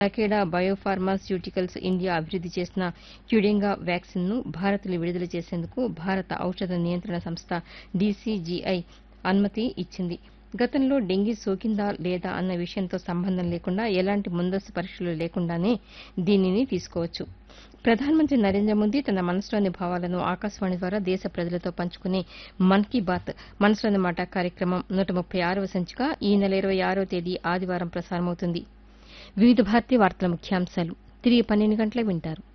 Takeda biopharmaceuticals India అభివృద్ది చేసిన క్యుడెంగా వ్యాక్సిన్ను భారత్లో విడుదల చేసేందుకు భారత ఔషధ నియంత్రణ సంస్థ డీసీజీఐ అనుమతి ఇచ్చింది గతంలో డెంగీ సోకిందా లేదా అన్న విషయంతో సంబంధం లేకుండా ఎలాంటి ముందస్తు పరీక్షలు లేకుండానే దీనిని తీసుకోవచ్చు ప్రధానమంత్రి నరేంద్ర మోదీ తన మనసులోని భావాలను ఆకాశవాణి ద్వారా దేశ ప్రజలతో పంచుకునే మన్ కీ బాత్ మనసులోని మాట కార్యక్రమం నూట ముప్పై ఆరవ సంచిక ఈ నెల ఇరవై ఆరో తేదీ ఆదివారం ప్రసారమవుతుంది వివిధ భారతి వార్తల ముఖ్యాంశాలు తిరిగి పన్నెండు గంటలకు వింటారు